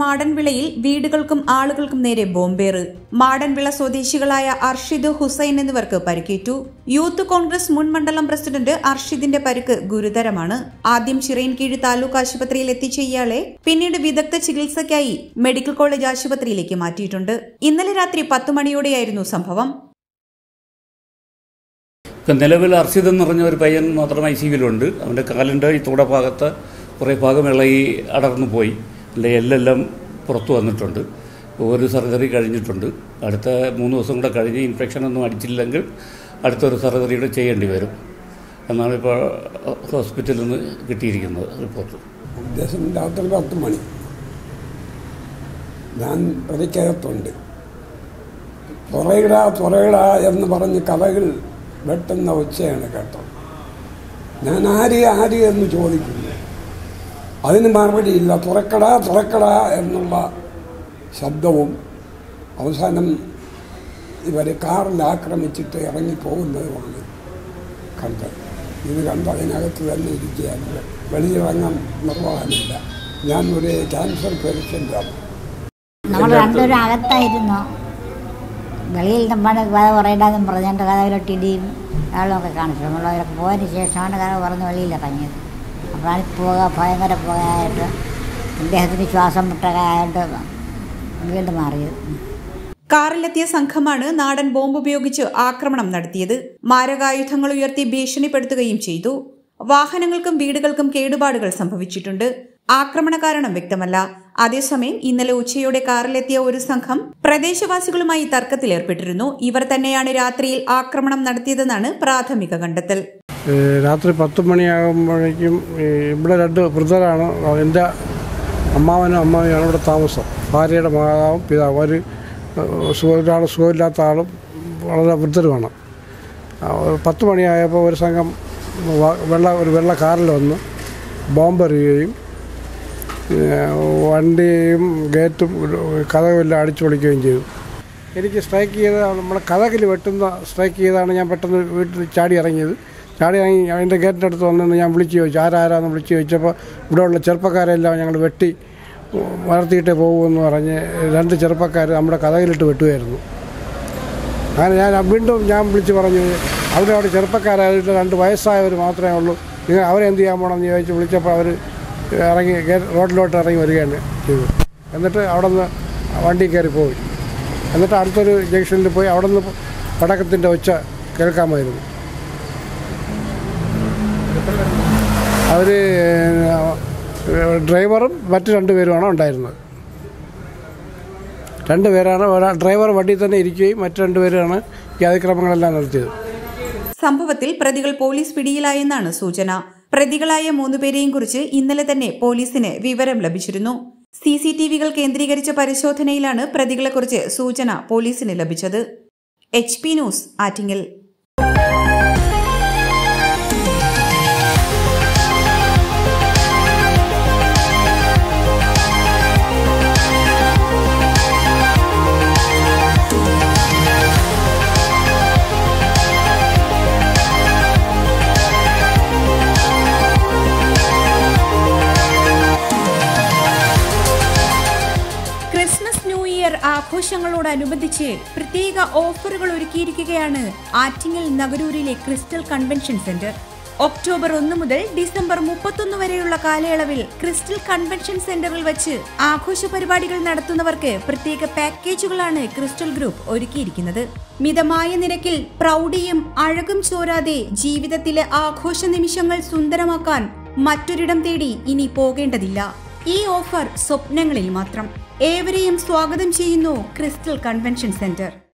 മാടൻവിളയിൽ വീടുകൾക്കും ആളുകൾക്കും നേരെ ബോംബേറ് മാടൻവിള സ്വദേശികളായ അർഷിദ് ഹുസൈൻ എന്നിവർക്ക് പരിക്കേറ്റു യൂത്ത് കോൺഗ്രസ് മുൻ മണ്ഡലം പ്രസിഡന്റ് അർഷിദിന്റെ പരിക്ക് ഗുരുതരമാണ് ആദ്യം ചിറയൻകീഴ് താലൂക്ക് ആശുപത്രിയിൽ എത്തിച്ച ഇയാളെ പിന്നീട് വിദഗ്ധ ചികിത്സയ്ക്കായി മെഡിക്കൽ കോളേജ് ആശുപത്രിയിലേക്ക് മാറ്റിയിട്ടുണ്ട് ഇന്നലെ രാത്രി പത്തു മണിയോടെയായിരുന്നു സംഭവം ഇപ്പം നിലവിൽ അർഷിത് എന്ന് പറഞ്ഞ ഒരു പയ്യൻ മാത്രം ഐ സിയിലുണ്ട് അവൻ്റെ കാലിൻ്റെ ഈ തുട ഭാഗത്ത് കുറേ ഭാഗം ഇളകി അടർന്നു പോയി അതിൻ്റെ എല്ലെല്ലാം പുറത്തു വന്നിട്ടുണ്ട് ഒരു സർജറി കഴിഞ്ഞിട്ടുണ്ട് അടുത്ത മൂന്ന് ദിവസം കൂടെ കഴിഞ്ഞ് ഇൻഫെക്ഷൻ ഒന്നും അടിച്ചില്ലെങ്കിൽ അടുത്തൊരു സർജറി കൂടെ ചെയ്യേണ്ടി വരും എന്നാണ് ഇപ്പോൾ ഹോസ്പിറ്റലിൽ നിന്ന് കിട്ടിയിരിക്കുന്നത് റിപ്പോർട്ട് ഉദ്ദേശം രാത്രി പത്ത് മണി ഞാൻ പ്രതിക്കകത്തുണ്ട് തുറയിട തുറയിട എന്ന് പറഞ്ഞ് കഥകൾ വെട്ടുന്ന ഒച്ചയാണ് കേട്ടത് ഞാൻ ആര് ആര് എന്ന് ചോദിക്കുന്നു അതിന് മറുപടിയില്ല തുറക്കട തുറക്കട എന്നുള്ള ശബ്ദവും അവസാനം ഇവരെ കാറിൽ ആക്രമിച്ചിട്ട് ഇറങ്ങി പോകുന്നതുമാണ് കണ്ടത് ഇത് കണ്ട് അതിനകത്ത് തന്നെ ഇരിക്കുകയാണ് വെളിയിറങ്ങാൻ നിർവാഹമില്ല ഞാൻ ഒരു ക്യാൻസർ പേഷ്യൻ്റാണ് നമ്മൾ രണ്ടുപേരും അകത്തായിരുന്നു വെളിയിൽ നമ്മൾ കഥ പറയണ്ടെന്നും പറഞ്ഞ് എൻ്റെ കഥയിലോട്ട് ഇടിയും വെള്ളമൊക്കെ കാണിച്ചു നമ്മൾ അവരൊക്കെ പോയതിന് ശേഷമാണ് കഥ പറഞ്ഞ് വെളിയിലിറങ്ങിയത് അപ്പോഴാണ് പുക ഭയങ്കര പുകയായിട്ട് അദ്ദേഹത്തിന് ശ്വാസം മുട്ടകായിട്ട് വീണ്ടും മാറിയത് കാറിലെത്തിയ സംഘമാണ് നാടൻ ബോംബ് ഉപയോഗിച്ച് ആക്രമണം നടത്തിയത് മാരകായുധങ്ങൾ ഉയർത്തി ഭീഷണിപ്പെടുത്തുകയും ചെയ്തു വാഹനങ്ങൾക്കും വീടുകൾക്കും കേടുപാടുകൾ സംഭവിച്ചിട്ടുണ്ട് ആക്രമണ കാരണം വ്യക്തമല്ല അതേസമയം ഇന്നലെ ഉച്ചയോടെ കാറിലെത്തിയ ഒരു സംഘം പ്രദേശവാസികളുമായി തർക്കത്തിലേർപ്പെട്ടിരുന്നു ഇവർ തന്നെയാണ് രാത്രിയിൽ ആക്രമണം നടത്തിയതെന്നാണ് പ്രാഥമിക കണ്ടെത്തൽ ഏ, രാത്രി പത്ത് മണിയാകുമ്പോഴേക്കും ഈ ഇവിടെ രണ്ട് വൃദ്ധരാണ് എൻ്റെ അമ്മാവനും അമ്മാവിയാണ് ഇവിടെ താമസം ഭാര്യയുടെ മാതാവും പിതാവും ഒരു സുഖം ഒരാൾ സുഖമില്ലാത്ത ആളും വളരെ വൃദ്ധരുമാണ് ആ, ഒരു പത്ത് മണിയായപ്പോൾ ഒരു സംഘം വ- വെള്ള ഒരു വെള്ള കാറിൽ വന്ന് ബോംബെറിയുകയും ഏ, വണ്ടിയും ഗേറ്റും കഥകുമെല്ലാം അടിച്ചു പൊളിക്കുകയും ചെയ്തു എനിക്ക് സ്ട്രൈക്ക് ചെയ്ത നമ്മുടെ കഥകിൽ വെട്ടുന്ന സ്ട്രൈക്ക് ചെയ്താണ് ഞാൻ പെട്ടെന്ന് വീട്ടിൽ ചാടി ഇറങ്ങിയത് ചാടി ഇറങ്ങി അതിൻ്റെ ഗേറ്റിൻ്റെ അടുത്ത് വന്നു ഞാൻ വിളിച്ച് ചോദിച്ചു ആരാരാന്ന് വിളിച്ച് ചോദിച്ചപ്പോൾ ഇവിടെയുള്ള ചെറുപ്പക്കാരെല്ലാം ഞങ്ങൾ വെട്ടി വളർത്തിയിട്ടേ പോകുമെന്ന് പറഞ്ഞ് രണ്ട് ചെറുപ്പക്കാർ നമ്മുടെ കഥകിലിട്ട് വെട്ടുമായിരുന്നു അങ്ങനെ ഞാൻ വീണ്ടും ഞാൻ വിളിച്ച് പറഞ്ഞു അവിടെ അവിടെ ചെറുപ്പക്കാരായിട്ട് രണ്ട് വയസ്സായവർ മാത്രമേ ഉള്ളൂ നിങ്ങൾ അവരെന്ത് ചെയ്യാൻ പോകണമെന്ന് ചോദിച്ച് വിളിച്ചപ്പോൾ അവർ ഇറങ്ങി ഗേ- റോഡിലോട്ട് ഇറങ്ങി വരികയാണ് ചെയ്തു എന്നിട്ട് അവിടെ നിന്ന് വണ്ടി കയറി പോയി എന്നിട്ട് അടുത്തൊരു ജംഗ്ഷനിൽ പോയി അവിടെ നിന്ന് പടക്കത്തിൻ്റെ ഒച്ച കേൾക്കാമായിരുന്നു അവർ ഡ്രൈവറും മറ്റു രണ്ട് പേരുമാണ് ഉണ്ടായിരുന്നത് രണ്ട് പേരാണ് ഒരാൾ ഡ്രൈവർ വണ്ടിയിൽ തന്നെ ഇരിക്കുകയും മറ്റു രണ്ട് പേരാണ് ഈ അതിക്രമങ്ങളെല്ലാം നടത്തിയത് സംഭവത്തിൽ പ്രതികൾ പോലീസ് പിടിയിലായെന്നാണ് സൂചന പ്രതികളായ മൂന്നുപേരെയും കുറിച്ച് ഇന്നലെ തന്നെ പോലീസിന് വിവരം ലഭിച്ചിരുന്നു സി സി ടി വികൾ കേന്ദ്രീകരിച്ച പരിശോധനയിലാണ് പ്രതികളെക്കുറിച്ച് സൂചന പോലീസിന് ലഭിച്ചത് H P news Attingal Christmas new year ആഘോഷങ്ങളോടനുബന്ധിച്ച് പ്രത്യേക ഓഫറുകൾ ഒരുക്കിയിരിക്കുകയാണ് ആറ്റിങ്ങൽ നഗരൂരിലെ ക്രിസ്റ്റൽ കൺവെൻഷൻ സെന്റർ ഒക്ടോബർ ഒന്ന് മുതൽ ഡിസംബർ മുപ്പത്തൊന്ന് വരെയുള്ള കാലയളവിൽ ക്രിസ്റ്റൽ കൺവെൻഷൻ സെന്ററിൽ വെച്ച് ആഘോഷ പരിപാടികൾ നടത്തുന്നവർക്ക് പ്രത്യേക പാക്കേജുകളാണ് ക്രിസ്റ്റൽ ഗ്രൂപ്പ് ഒരുക്കിയിരിക്കുന്നത് മിതമായ നിരക്കിൽ പ്രൗഢിയും അഴകും ചോരാതെ ജീവിതത്തിലെ ആഘോഷ നിമിഷങ്ങൾ സുന്ദരമാക്കാൻ മറ്റൊരിടം തേടി ഇനി പോകേണ്ടതില്ല ഈ ഓഫർ സ്വപ്നങ്ങളിൽ മാത്രം ഏവരെയും സ്വാഗതം ചെയ്യുന്നു ക്രിസ്റ്റൽ കൺവെൻഷൻ സെന്റർ